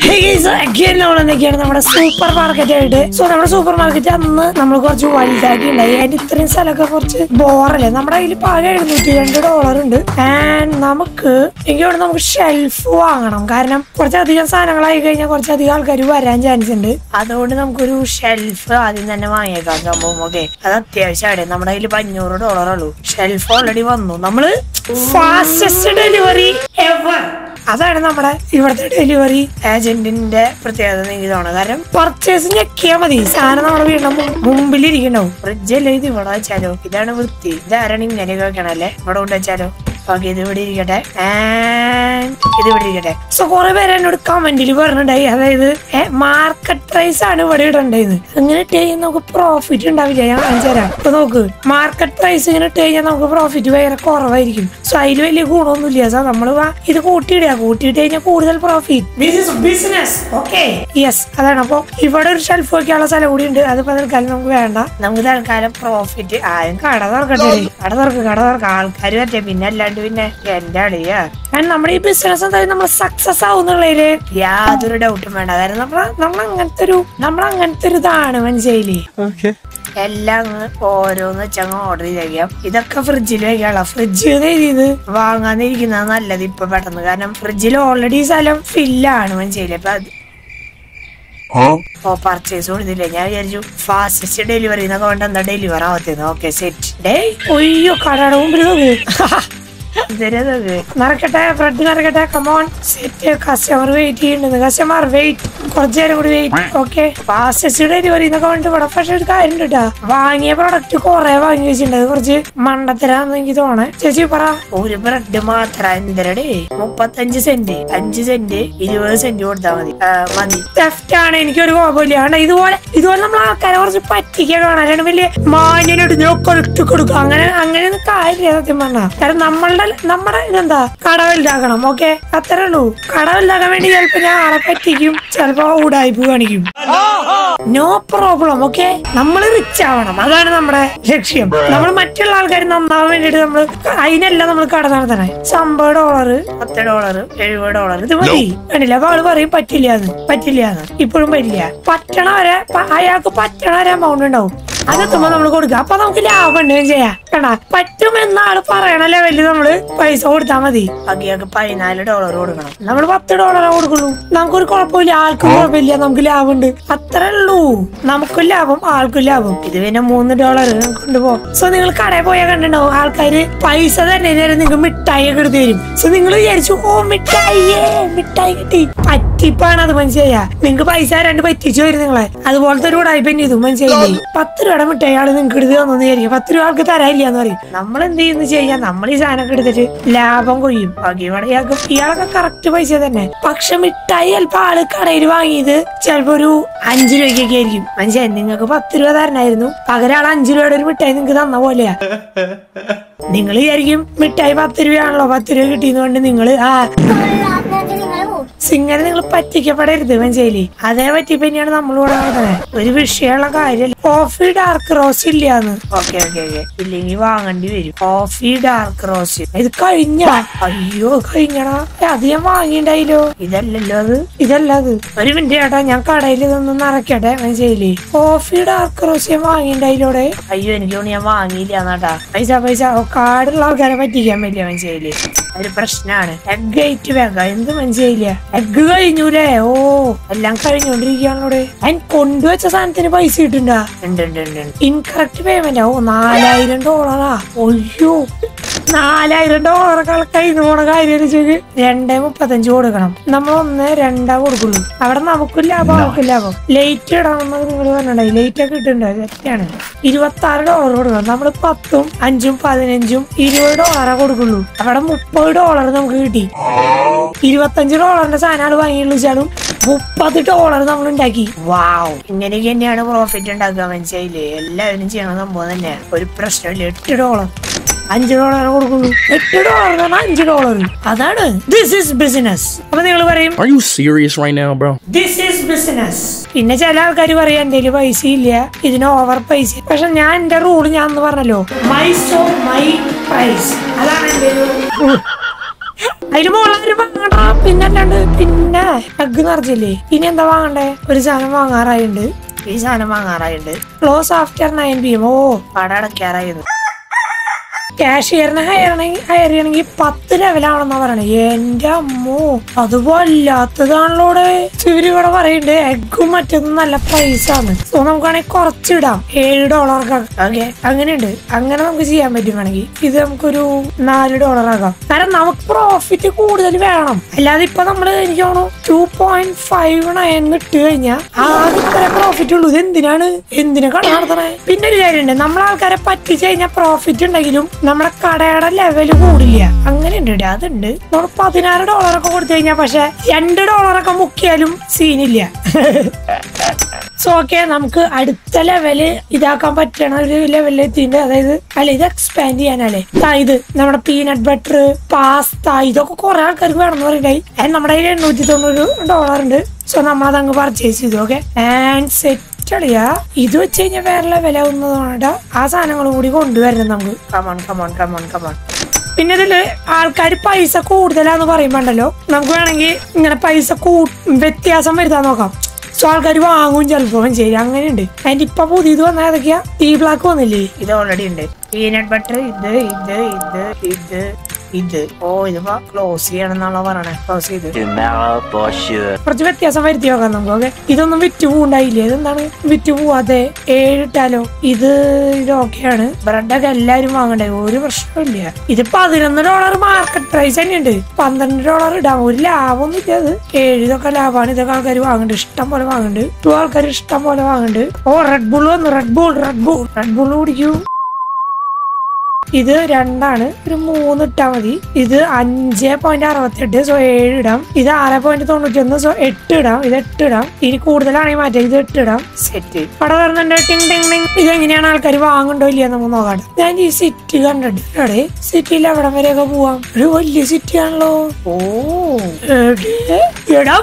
നമ്മൾ എന്തൊക്കെയാണ് നമ്മുടെ സൂപ്പർ മാർക്കറ്റ് ആയിട്ട് സോ നമ്മുടെ സൂപ്പർ മാർക്കറ്റ് അന്ന് നമ്മൾ കുറച്ച് വലുതാക്കി ഉണ്ടായി അതിന്റെ ഇത്രയും സ്ഥലമൊക്കെ കുറച്ച് ബോറല്ലേ നമ്മുടെ കയ്യിൽ പാകം എഴുന്നൂറ്റി രണ്ട് ഡോളർ ഉണ്ട് ആൻഡ് നമുക്ക് എനിക്ക് ഇവിടെ നമുക്ക് ഷെൽഫ് വാങ്ങണം കാരണം കുറച്ചധികം സാധനങ്ങളായി കഴിഞ്ഞാൽ കുറച്ചധികം ആൾക്കാർ വരാൻ ചാൻസ് ഉണ്ട് അതുകൊണ്ട് നമുക്കൊരു ഷെൽഫ് ആദ്യം തന്നെ വാങ്ങിയേക്കാം സംഭവം ഓക്കെ അത് അത്യാവശ്യമാണ് നമ്മുടെ കയ്യിൽ ഇപ്പൊ അഞ്ഞൂറ് ഡോളർ ഉള്ളൂ ഷെൽഫ് ഓൾറെഡി വന്നു നമ്മള് ഫാസ്റ്റസ്റ്റ് ഡെലിവറി എവർ അതാണ് നമ്മുടെ ഇവിടുത്തെ ഡെലിവറി ഏജന്റിന്റെ പ്രത്യേകത എന്ന് എനിക്ക് തോന്നുന്നത് കാരണം പർച്ചേസ് ഞെക്കിയാൽ മതി സാധനം നമ്മുടെ വീടിന്റെ മു- മുമ്പിൽ ഇരിക്കണ്ടാവും ഫ്രിഡ്ജല്ലേ ഇത് ഇവിടെ വെച്ചാലോ ഇതാണ് വൃത്തി ഇതാരാണ് ഇങ്ങനെയൊക്കെ വെക്കണല്ലേ ഇവിടെ കൊണ്ട് വെച്ചാലോ ഓക്കെ ഇത് ഇവിടെ ഇരിക്കട്ടെ And ഇത് ഇവിടെ ഇരിക്കട്ടെ സോ കുറെ പേര് എന്നോട് കമന്റിൽ പറഞ്ഞിട്ടുണ്ടായി അതായത് മാർക്കറ്റ് പ്രൈസ് ആണ് ഇവിടെ ഇടേണ്ടത് അങ്ങനെ ഇട്ട് കഴിഞ്ഞാൽ നമുക്ക് പ്രോഫിറ്റ് ഉണ്ടാവില്ല ഞാൻ കാണിച്ചു തരാം ഇപ്പൊ നോക്ക് മാർക്കറ്റ് പ്രൈസ് ഇങ്ങനെ ഇട്ട് കഴിഞ്ഞാൽ നമുക്ക് പ്രോഫിറ്റ് ഭയങ്കര കുറവായിരിക്കും സോ അതിൽ വലിയ ഗുണമൊന്നുമില്ല സോ നമ്മൾ ഇത് കൂട്ടിയിടുക കൂട്ടിയിട്ട് കഴിഞ്ഞാൽ കൂടുതൽ profit this is business okay yes അതാണ് അപ്പൊ ഇവിടെ ഒരു ഷെൽഫ് വെക്കാനുള്ള സ്ഥലം കൂടി ഉണ്ട് അതിപ്പോ തൽക്കാലം നമുക്ക് വേണ്ട നമുക്ക് തൽക്കാലം പ്രോഫിറ്റ് ആരും കട തുറക്കട്ടെ കട തുറക്ക് കട തുറക്ക ആൾക്കാർ പറ്റേ പിന്നെ അല്ലാണ്ട് പിന്നെ എന്റെ അളിയാ കാരണം നമ്മുടെ ഈ ബിസിനസ് എന്തായാലും നമ്മൾ സക്സസ് ആവുന്നുള്ളതില് യാതൊരു ഡൗട്ടും വേണ്ട കാരണം നമ്മൾ നമ്മൾ അങ്ങനത്തെ ഒരു നമ്മൾ അങ്ങനത്തെ ഒരു ഇതാണ് മനസ്സിലായില്ലേ Okay. എല്ലാം അങ്ങ് ഓരോന്ന് വെച്ചങ്ങ് ഓർഡർ ചെയ്തേക്കാം ഇതൊക്കെ ഫ്രിഡ്ജിൽ വെക്കാനുള്ള ഫ്രിഡ്ജ് എഴുതിയത് വാങ്ങാന്നിരിക്കുന്നത് നല്ലത് ഇപ്പൊ പെട്ടെന്ന് കാരണം ഫ്രിഡ്ജിൽ ഓൾറെഡി സ്ഥലം ഫില്ലാണ് മനസ്സിലായില്ലേ അപ്പൊ അത് ഓ പർച്ചേസ് കൊടുത്തില്ല ഞാൻ വിചാരിച്ചു ഫാസ്റ്റസ്റ്റ് ഡെലിവറി എന്നൊക്കെ കൊണ്ട് എന്താ ഡെലിവർ ആവത്തേന്ന് ഓക്കെ സെറ്റ് ഡേ ഒയ്യോ കടയുടെ മുമ്പിൽ നോക്ക് ഇതൊരു നോക്ക് നടക്കട്ടെ ബ്രെഡ് നടക്കട്ടെ കമോൺ സെറ്റ് കസ്റ്റമർ വെയിറ്റ് ചെയ്യുന്നുണ്ട് കസ്റ്റമർ വെയിറ്റ് കുറച്ചു നേരം കൂടി വെയിറ്റ് ഓക്കെ ഫാസ്റ്റസ്റ്റ് ഡെലിവറി എന്നൊക്കെ പറഞ്ഞിട്ട് ഇവിടെ പക്ഷെ ഒരു കാര്യം ഉണ്ട് കേട്ടാ വാങ്ങിയ പ്രൊഡക്റ്റ് കുറെ വാങ്ങി വെച്ചിട്ടുണ്ട് അത് കുറച്ച് മണ്ടത്തരാന്ന് എനിക്ക് തോന്നേ ചേച്ചി പറ ഒരു ബ്രെഡ് മാത്രം എന്തരടേ മുപ്പത്തഞ്ച് സെന്റ് അഞ്ച് സെന്റ് ഇരുപത് സെന്റ് കൊടുത്താൽ മതി ആ, മതി തെഫ്റ്റ് ആണ് എനിക്കൊരു കുഴപ്പമില്ല കാരണം ഇതുപോലെ ഇതുപോലെ നമ്മൾ ആൾക്കാരെ കുറച്ച് പറ്റിക്കാൻ കാണാനാണ് വലിയ മാന്യനായിട്ട് ഞാൻ കൊടുത്തു കൊടുക്കും അങ്ങനെ അങ്ങനെയൊന്നും കാര്യമില്ല സത്യം പറഞ്ഞാ കാരണം നമ്മളുടെ നമ്മുടെ ഇതെന്താ കട വലുതാക്കണം ഓക്കെ അത്രേ ഉള്ളൂ കട വലുതാക്കാൻ വേണ്ടി ചിലപ്പോ ഞാൻ ആളെ പറ്റിക്കും ചിലപ്പോ ഉടായ്പ കാണിക്കും നോ പ്രോബ്ലം ഓക്കെ നമ്മൾ റിച്ച് ആവണം അതാണ് നമ്മുടെ ലക്ഷ്യം നമ്മൾ മറ്റുള്ള ആൾക്കാർ നന്നാവാൻ വേണ്ടിട്ട് നമ്മൾ അതിനല്ല നമ്മൾ കട നടത്തണേ അമ്പത് ഡോളർ പത്ത് ഡോളർ എഴുപത് ഡോളർ ഇത് മതി കണ്ടില്ല അപ്പൊ ആള് പറയും പറ്റില്ല എന്ന് പറ്റില്ല എന്ന് ഇപ്പോഴും പറ്റില്ല പറ്റണ വരെ പ- അയാൾക്ക് പറ്റണ വരെ എമൗണ്ട് ഉണ്ടാവും അതെത്തുമ്പോ നമ്മൾ കൊടുക്കുക അപ്പൊ നമുക്ക് ലാഭം ഉണ്ടെങ്കിലും ചെയ്യാം കണ്ടാ പറ്റുമെന്ന ആള് പറയണ ലെവലിൽ നമ്മള് പൈസ കൊടുത്താൽ മതി ബാക്കിയൊക്കെ പതിനാല് ഡോളർ കൊടുക്കണം നമ്മൾ പത്ത് ഡോളറേ കൊടുക്കുള്ളൂ നമുക്കൊരു കുഴപ്പമില്ല ആൾക്കും കുഴപ്പമില്ല നമുക്ക് ലാഭമുണ്ട് അത്രേ ഉള്ളൂ നമുക്കും ലാഭം ആൾക്കും ലാഭം ഇത് പിന്നെ മൂന്ന് ഡോളർ കൊണ്ടുപോകും സോ നിങ്ങൾ കടയിൽ പോയാൽ കണ്ടിട്ടുണ്ടാവും ആൾക്കാര് പൈസ തന്നെ നേരം നിങ്ങൾക്ക് മിഠായി ഒക്കെ എടുത്ത് തരും സോ നിങ്ങൾ വിചാരിച്ചു ഓ മിഠായിയേ മിഠായി കിട്ടി പറ്റിപ്പാണ് അത് മനസ്സിലായ നിങ്ങൾക്ക് പൈസ രണ്ട് പറ്റിച്ചു വരും നിങ്ങളെ അതുപോലത്തെ ഒരു ഉടായ്പ തന്നെ ഇത് മനസ്സിലായില്ലേ പത്ത് രൂപയുടെ മിഠായി ആള് നിങ്ങൾക്ക് എടുത്ത് തന്നു വിചാരിക്കും പത്ത് രൂപ ആൾക്ക് തരാനില്ല എന്ന് പറയും നമ്മൾ എന്ത് ചെയ്യുന്ന ചെയ്യാൻ നമ്മൾ ഈ സാധനമൊക്കെ എടുത്തിട്ട് ലാഭം കൊയ്യും ബാക്കി ഇവിടെ ഇയാൾക്ക് ഇയാളൊക്കെ കറക്റ്റ് പൈസ തന്നെ പക്ഷെ മിഠായി ചിലപ്പോ ആള് കടയിൽ വാങ്ങിയത് ചിലപ്പോ ഒരു അഞ്ചു രൂപയ്ക്കൊക്കെ ആയിരിക്കും മനസ്സിലായി നിങ്ങൾക്ക് പത്ത് രൂപ തരണായിരുന്നു പകരം ആൾ അഞ്ചു രൂപയുടെ ഒരു മിഠായി നിങ്ങൾക്ക് തന്ന പോലെയാ നിങ്ങൾ വിചാരിക്കും മിഠായി പത്ത് രൂപയാണല്ലോ പത്ത് രൂപ കിട്ടിയെന്ന് കൊണ്ട് നിങ്ങൾ ആ സിംഗനെ നിങ്ങൾ പറ്റിക്കപ്പെടരുത് മനസ്സിലായില്ലേ അതേ പറ്റി തന്നെയാണ് നമ്മൾ ഇവിടെ നടക്കുന്നത് ഒരു വിഷയമുള്ള കാര്യമല്ല കോഫി ഡാർക്ക് റോസ് ഇല്ലാന്ന് ഓക്കെ ഓക്കെ ഓക്കെ ഇല്ലെങ്കിൽ വാങ്ങേണ്ടി വരും കോഫി ഡാർക്ക് റോസ് ഇത് കഴിഞ്ഞ അയ്യോ കഴിഞ്ഞടാ ഏ, അത് ഞാൻ വാങ്ങിണ്ടായില്ലോ ഇതല്ലല്ലോ അത് ഇതല്ല അത് ഒരു മിനിറ്റ് ചേട്ടാ ഞാൻ കടയിൽ ഇതൊന്നും നിറയ്ക്കട്ടെ മനസ്സിലായില്ലേ കോഫി ഡാർക്ക് റോസ് ഞാൻ വാങ്ങിണ്ടായില്ലോടെ അയ്യോ എനിക്ക് തോന്നി ഞാൻ വാങ്ങിയില്ല എന്നാട്ടാ പൈസ പൈസ ഓ, കാടുള്ള ആൾക്കാരെ പറ്റിക്കാൻ പറ്റില്ല മനസ്സിലായില്ലേ ഒരു പ്രശ്നമാണ് എഗ് ഐറ്റ് വേഗം എന്ത് മനസ്സിലായില്ല എഗ് കഴിഞ്ഞൂലേ ഓ എല്ലാം കഴിഞ്ഞോണ്ടിരിക്കുകയാണോടെ ഞാൻ കൊണ്ടുവച്ച സാധനത്തിന് പൈസ കിട്ടുണ്ടാ ഉണ്ട് ഉണ്ട് ഉണ്ട് ഇൻകറക്റ്റ് പേയ്മെന്റ് ഓ നാലായിരം ഡോളറാ ഒയ്യോ നാലായിരം ഡോളർ കണക്കായിരുന്നു പോണ കാര്യം വെച്ചാൽ രണ്ടേ മുപ്പത്തഞ്ച് കൊടുക്കണം നമ്മൾ ഒന്ന് രണ്ടാ കൊടുക്കുള്ളൂ അവിടെ നമുക്കും ലാഭം നമുക്കും ലാഭം ലേറ്റ് ഇടണമെന്ന് നിങ്ങൾ പറഞ്ഞിട്ടുണ്ടായി ലേറ്റ് ഒക്കെ ഇട്ടിട്ടുണ്ട് തെറ്റാണ് ഇരുപത്തി ആറ് ഡോളർ കൊടുക്കണം നമ്മൾ പത്തും അഞ്ചും പതിനഞ്ചും ഇരുപത് ഡോളറാ കൊടുക്കുള്ളൂ അവിടെ മുപ്പത് ഡോളർ നമുക്ക് കിട്ടി ഇരുപത്തഞ്ച് ഡോളറിന്റെ സാധനം ആള് വാങ്ങിയുള്ളൂ വെച്ചാലും മുപ്പത് ഡോളർ നമ്മൾ ഉണ്ടാക്കി വാവ് ഇങ്ങനെയൊക്കെ തന്നെയാണ് പ്രോഫിറ്റ് ഉണ്ടാക്കുക മനസ്സിലായില്ലേ എല്ലാവരും ചെയ്യണ സംഭവം തന്നെ ഒരു പ്രശ്നമില്ല എട്ട് ഡോളർ അഞ്ച് ഡോളർ കൊടുക്കുള്ളൂ എട്ട് ഡോളർ അഞ്ച് ഡോളർ അതാണ് ദിസ് ഇസ് ബിസിനസ് അപ്പൊ നിങ്ങൾ പറയും Are you serious right now, bro? This is business പിന്നെ ചില ആൾക്കാർ പറയാം എന്റെ പൈസ ഇല്ല ഇതിന് ഓവർ പൈസ പക്ഷെ ഞാൻ എന്റെ റൂൾ ഞാൻ എന്ന് പറഞ്ഞല്ലോ മൈ സോ മൈ പ്രൈസ് അതാണ് എന്റെ ഒരു rule. അതിന് മുകളിൽ വാങ്ങണ്ട പിന്നെ അല്ലാണ്ട് പിന്നെ എഗ് നിറച്ചില്ലേ ഇനി എന്താ വാങ്ങണ്ടേ ഒരു സാധനം വാങ്ങാറായിണ്ട് ഈ സാധനം വാങ്ങാറായിണ്ട് close after nine PM oh ഓ കട അടയ്ക്കാറായിരുന്നു കാഷ്യറിനെ ഹയർ ഹയർ ചെയ്യണമെങ്കിൽ പത്ത് ലെവലാണെന്നാ പറയണേ എന്റെ അമ്മോ അത് വല്ലാത്തതാണല്ലോ ഇവര് ഇവിടെ പറയുന്നുണ്ട് എഗ്ഗും മറ്റൊന്നും നല്ല പ്രൈസ് ആണ് സോ നമുക്കാണെങ്കിൽ കുറച്ചിടാം ഏഴ് ഡോളർക്ക് ഓക്കെ അങ്ങനെയുണ്ട് അങ്ങനെ നമുക്ക് ചെയ്യാൻ പറ്റും വേണമെങ്കിൽ ഇത് നമുക്കൊരു നാല് ഡോളർ ആകാം കാരണം നമുക്ക് പ്രോഫിറ്റ് കൂടുതൽ വേണം അല്ലാതെ ഇപ്പൊ നമ്മള് എനിക്ക് തോന്നുന്നു ടു പോയിന്റ് ഫൈവ് നയൻ ഇട്ട് കഴിഞ്ഞാൽ ആകെ ഇത്ര പ്രോഫിറ്റ് ഉള്ളൂ ഇത് എന്തിനാണ് എന്തിനാ കട നടത്തണേ പിന്നെ ഒരു കാര്യമുണ്ട് നമ്മളെ ആൾക്കാരെ പറ്റിച്ച് കഴിഞ്ഞാൽ പ്രോഫിറ്റ് ഉണ്ടെങ്കിലും നമ്മുടെ കടയുടെ ലെവല് കൂടില്ല അങ്ങനെ ഉണ്ട് ഇവിടെ അതുണ്ട് നമ്മൾ പതിനാറ് ഡോളറൊക്കെ കൊടുത്തു കഴിഞ്ഞാൽ പക്ഷെ രണ്ട് ഡോളറൊക്കെ മുക്കിയാലും സീനില്ല സോ ഓക്കെ നമുക്ക് അടുത്ത ലെവല് ഇതാക്കാൻ പറ്റണ ഒരു ലെവലിൽ എത്തിയിട്ടുണ്ട് അതായത് അല്ല ഇത് എക്സ്പാൻഡ് ചെയ്യാനല്ലേ ദാ ഇത് നമ്മുടെ പീനട്ട് ബട്ടർ പാസ്ത ഇതൊക്കെ കുറെ ആൾക്കാർക്ക് വേണമെന്ന് പറയുണ്ടായി And നമ്മുടെ കയ്യിൽ എണ്ണൂറ്റി തൊണ്ണൂറ് ഡോളർ ഉണ്ട് സോ നമ്മൾ അതങ്ങ് പർച്ചേസ് ചെയ്തു ഓക്കെ ആൻഡ് സെറ്റ് അടിയാ ഇത് വെച്ച് കഴിഞ്ഞാൽ വേറെ ലെവലാവുന്നതുകൊണ്ട് ആ സാധനങ്ങളും കൂടി കൊണ്ടുവരണം നമുക്ക് കമോൺ കമോൺ കമോൺ കമോൺ പിന്നെ ഇതില് ആൾക്കാർ പൈസ കൂടുതലാന്ന് പറയുമ്പോണ്ടല്ലോ നമുക്ക് വേണമെങ്കിൽ ഇങ്ങനെ പൈസ കൂ വ്യത്യാസം വരുത്താൻ നോക്കാം സോ ആൾക്കാർ വാങ്ങും ചിലപ്പോ ശരി അങ്ങനെയുണ്ട് അതിന്റെ ഇപ്പൊ പുതിയത് വന്ന ഏതൊക്കെയാ ടീ ബ്ലാക്ക് വന്നില്ലേ ഇത് ഓൾറെഡി ഉണ്ട് പീനട്ട് ബട്ടർ ഇത് ഇത് ഇത് ഇത് ഇത് ഓ ഇതിപ്പോ ക്ലോസ് ചെയ്യണമെന്നാണോ പറയണേ ക്ലോസ് ചെയ്ത് Tomorrow for sure. കുറച്ച് വ്യത്യാസം വരുത്തി നോക്കാം നമുക്ക് ഓക്കെ ഇതൊന്നും വിറ്റ് പോണ്ടായില്ലേ ഇതെന്താണ് വിറ്റ് പോവാതെ ഏഴിട്ടാലോ ഇത് ഇത് ഓക്കെയാണ് ബ്രെഡൊക്കെ എല്ലാരും വാങ്ങണ്ടേ ഒരു പ്രശ്നമില്ല ഇത് പതിനൊന്ന് ഡോളർ മാർക്കറ്റ് പ്രൈസ് തന്നെയുണ്ട് പന്ത്രണ്ട് ഡോളർ ഇടാം ഒരു ലാഭമൊന്നും ഇല്ല അത് ഏഴ് ഇതൊക്കെ ലാഭമാണ് ഇതൊക്കെ ആൾക്കാർ വാങ്ങുന്നുണ്ട് ഇഷ്ടം പോലെ വാങ്ങുന്നുണ്ട് ടു ആൾക്കാർ ഇഷ്ടം പോലെ വാങ്ങുന്നുണ്ട് ഓ റെഡ് ബുൾ വന്നു Red Bull Red Bull Red Bull കുടിക്കൂ ഇത് രണ്ടാണ് ഒരു മൂന്ന് ഇട്ടാ മതി ഇത് അഞ്ച് പോയിന്റ് അറുപത്തി എട്ട് സോ ഏഴ് ഇടാം ഇത് ആറ് പോയിന്റ് തൊണ്ണൂറ്റി ഒന്ന് സോ എട്ട് ഇടാം ഇത് എട്ട് ഇടാം ഇനി കൂടുതലാണെങ്കിൽ മാറ്റാം ഇത് എട്ട് ഇടാം സെറ്റ് പട വരുന്നുണ്ട് ടിങ് ടിങ് ടിങ് ഇത് എങ്ങനെയാണ് ആൾക്കാർ വാങ്ങണ്ടോ ഇല്ലയോ നമുക്ക് നോക്കാം ഞാൻ ഈ സിറ്റി കണ്ടിട്ട് എടേ സിറ്റിയിൽ എവിടം വരെയൊക്കെ പോവാം ഒരു വലിയ സിറ്റി ആണല്ലോ ഓ എടേ, എടാ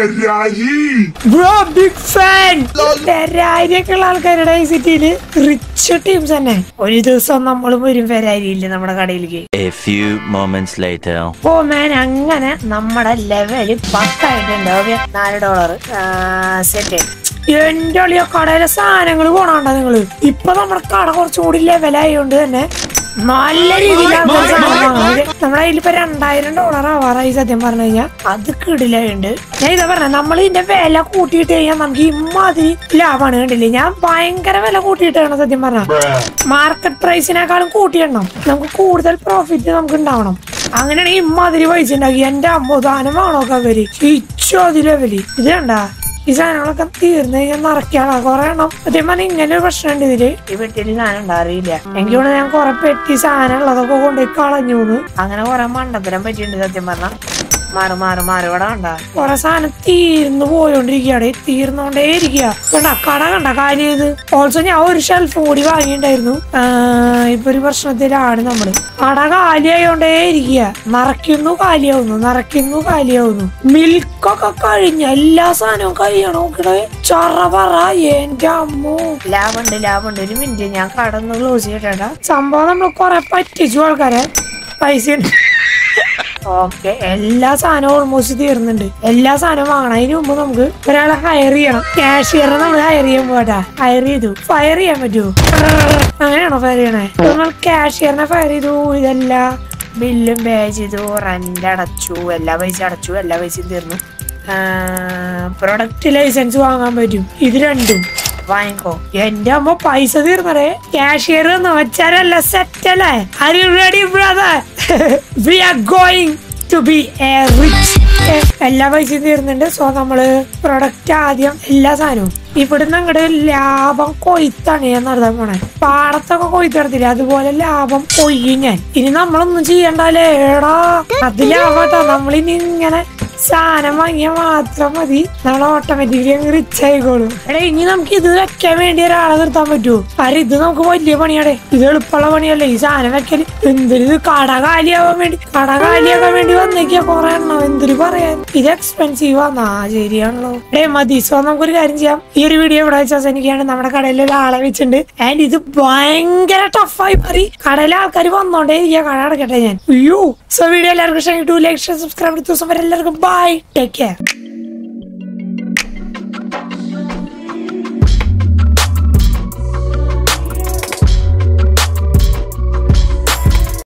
ബ്രോ ബിഗ് ഫാൻ ഫെരാരിയൊക്കെ ഉള്ള ആൾക്കാരുടെ ഈ സിറ്റിയില് റിച്ച് ടീംസ് തന്നെ ഒരു ദിവസം നമ്മളും വരും ഫെരാരി ഇല്ല നമ്മുടെ കടയിലേക്ക് A few moments later. Oh man അങ്ങനെ നമ്മുടെ ലെവല് പത്തായിട്ടുണ്ട് ഓക്കെ നാല് ഡോളർ സെറ്റ് എന്റെ അളിയ കടയിലെ സാധനങ്ങൾ പോണാണ്ട നിങ്ങള് ഇപ്പൊ നമ്മുടെ കട കുറച്ചുകൂടി ലെവലായോണ്ട് തന്നെ നല്ല രീതിയിൽ ആൾക്കാര് സാധനം വാങ്ങുന്നത് നമ്മുടെ കയ്യിൽ ഇപ്പൊ രണ്ടായിരം ഡോളർ ആവാറായി സത്യം പറഞ്ഞു കഴിഞ്ഞാൽ അത് കിടിലുണ്ട് ഞാൻ ഇതാ പറഞ്ഞ നമ്മൾ ഇതിന്റെ വില കൂട്ടിയിട്ട് കഴിഞ്ഞാൽ നമുക്ക് ഇമ്മാതിരി ലാഭമാണ് കണ്ടില്ലേ ഞാൻ ഭയങ്കര വില കൂട്ടിയിട്ടാണ് സത്യം പറഞ്ഞ മാർക്കറ്റ് പ്രൈസിനേക്കാളും കൂട്ടിയിടണം നമുക്ക് കൂടുതൽ പ്രോഫിറ്റ് നമുക്ക് ഉണ്ടാവണം അങ്ങനെയാണെങ്കിൽ ഇമ്മാതിരി പൈസ ഉണ്ടാക്കി എന്റെ അമ്പതാനം ആണോക്കെ അവര് ഇച്ചോ അതി ലെവല് ഇത് കണ്ടാ ഈ സാധനങ്ങളൊക്കെ തീർന്നു കഴിഞ്ഞാൽ നിറയ്ക്കാളാ കുറെ എണ്ണം സത്യം പറഞ്ഞാൽ ഇങ്ങനെ ഒരു പ്രശ്നമുണ്ട് ഇതില് ഈ പെട്ടിയിൽ സാധനം ഉണ്ടാറിയില്ല എനിക്ക് ഇവിടെ ഞാൻ കുറെ പെട്ടി സാധനം ഉള്ളതൊക്കെ കൊണ്ടുപോയി കളഞ്ഞു അങ്ങനെ കുറെ മണ്ടത്തരം പറ്റിയിട്ടുണ്ട് സത്യം പറഞ്ഞാൽ മാറി മാറി മാറി ഇവിടെ കണ്ട കുറെ സാധനം തീർന്നു പോയോണ്ടിരിക്കുകയാണ് തീർന്നോണ്ടേ ഇരിക്കുക കണ്ട കട കണ്ട കാര്യം ഇത് ഓൾസോ ഞാൻ ഒരു ഷെൽഫ് കൂടി വാങ്ങിയിട്ടുണ്ടായിരുന്നു ആ, ഇപ്പൊ ഒരു പ്രശ്നത്തിലാണ് നമ്മള് കട കാലിയായോണ്ടേ ഇരിക്കുക നിറയ്ക്കുന്നു കാലിയാവുന്നു നിറയ്ക്കുന്നു കാലിയാവുന്നു മിൽക്കൊക്കെ കഴിഞ്ഞ എല്ലാ സാധനവും കഴിയണം നോക്കണേ ചറ പറ എന്റെ അമ്മോ ലാഭമുണ്ട് ലാഭമുണ്ട് ഒരു മിനിറ്റ് ഞാൻ കട ഒന്ന് ക്ലോസ് ചെയ്തിട്ടാ സംഭവം നമ്മൾ കുറെ പറ്റിച്ചു ആൾക്കാരെ പൈസ ഓക്കെ എല്ലാ സാധനവും ഓൾമോസ്റ്റ് തീർന്നുണ്ട് എല്ലാ സാധനവും വാങ്ങണം അതിന് മുമ്പ് നമുക്ക് ഒരാളെ ഹയർ ചെയ്യണം ക്യാഷിയറെ നമ്മൾ ഹയർ ചെയ്യാൻ പോട്ടാ ഹയർ ചെയ്തു ഫയർ ചെയ്യാൻ പറ്റുമോ അങ്ങനെയാണോ ഫയർ ചെയ്യണേ നമ്മൾ ക്യാഷിയറിനെ ഫയർ ചെയ്തു ഇതെല്ലാം ബില്ലും പേ ചെയ്തു റെന്റ് അടച്ചു എല്ലാ പൈസ അടച്ചു എല്ലാ പൈസയും തീർന്നു പ്രൊഡക്റ്റ് ലൈസൻസ് വാങ്ങാൻ പറ്റും ഇത് രണ്ടും വാങ്ങിക്കോ എന്റെ അമ്മ പൈസ തീർന്നറേ ക്യാഷിയർ എന്ന് വെച്ചാലല്ല സെറ്റ് അല്ലേ are you ready brother we are going to be a rich എല്ലാ പൈസയും തീർന്നുണ്ട് സോ നമ്മള് പ്രൊഡക്റ്റ് ആദ്യം എല്ലാ സാധനവും ഇവിടുന്ന് അങ്ങോട്ട് ലാഭം കൊയ്ത്താണ് ഞാൻ നടത്താൻ പോണേ പാടത്തൊക്കെ കൊയ്ത്ത് നടത്തില്ല അതുപോലെ ലാഭം കൊയ്യും ഞാൻ ഇനി നമ്മളൊന്നും ചെയ്യണ്ടല്ലേ എടാ അത് ലാഭാട്ടാ നമ്മളിനി ഇങ്ങനെ സാധനം വാങ്ങിയാൽ മാത്രം മതി നമ്മൾ ഓട്ടോമാറ്റിക്കലി അങ്ങ് റിച്ച് ആയിക്കോളും എടാ ഇനി നമുക്ക് ഇത് വെക്കാൻ വേണ്ടി ഒരാളെ നിർത്താൻ പറ്റുമോ കാരണം ഇത് നമുക്ക് വലിയ പണിയാടെ ഇത് എളുപ്പമുള്ള പണിയല്ലേ ഈ സാധനം വെക്കല് എന്തൊരു ഇത് കട കാലിയാവാൻ വേണ്ടി കട കാലിയാക്കാൻ വേണ്ടി വന്നേക്കാ കൊറേ എണ്ണം എന്തൊരു പറയാൻ ഇത് എക്സ്പെൻസീവ് ആണോ ശരിയാണല്ലോ ഏ മതി സോ നമുക്കൊരു കാര്യം ചെയ്യാം ഈ ഒരു വീഡിയോ ഇവിടെ വെച്ച് അവസാനിക്കുകയാണ് നമ്മുടെ കടയിൽ ഒരാളെ വെച്ചിട്ടുണ്ട് ആൻഡ് ഇത് ഭയങ്കര ടഫായി മാറി കടയിലെ ആൾക്കാർ വന്നോണ്ടേ ഇരിക്കുക കട അടക്കട്ടെ ഞാൻ അയ്യോ സോ വീഡിയോ എല്ലാവർക്കും ഇഷ്ടം ലൈക്ക് സബ്സ്ക്രൈബ് ദിവസം വരെ എല്ലാവർക്കും ബൈ ടേക്ക് കെയർ